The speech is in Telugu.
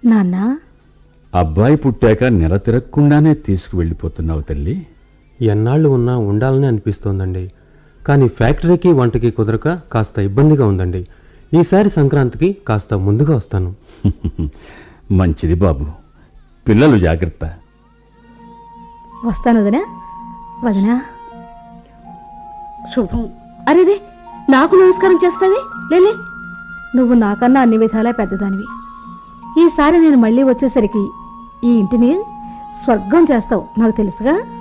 నాన్న అబ్బాయి పుట్టాక నెల తిరగకుండానే తీసుకువెళ్ళిపోతున్నావు తల్లి ఎన్నాళ్ళు ఉన్నా ఉండాలని అనిపిస్తోందండి కానీ ఫ్యాక్టరీకి వంటకి కుదరక కాస్త ఇబ్బందిగా ఉందండి ఈసారి సంక్రాంతికి కాస్త ముందుగా వస్తాను మంచిది బాబు పిల్లలు జాగ్రత్త వస్తాను వదినా వదినా శుభం అరే రే నాకు నమస్కారం చేస్తావే లేలే నువ్వు నాకన్నా అన్ని విధాలా పెద్దదానివి ఈసారి నేను మళ్ళీ వచ్చేసరికి ఈ ఇంటిని స్వర్గం చేస్తావు నాకు తెలుసుగా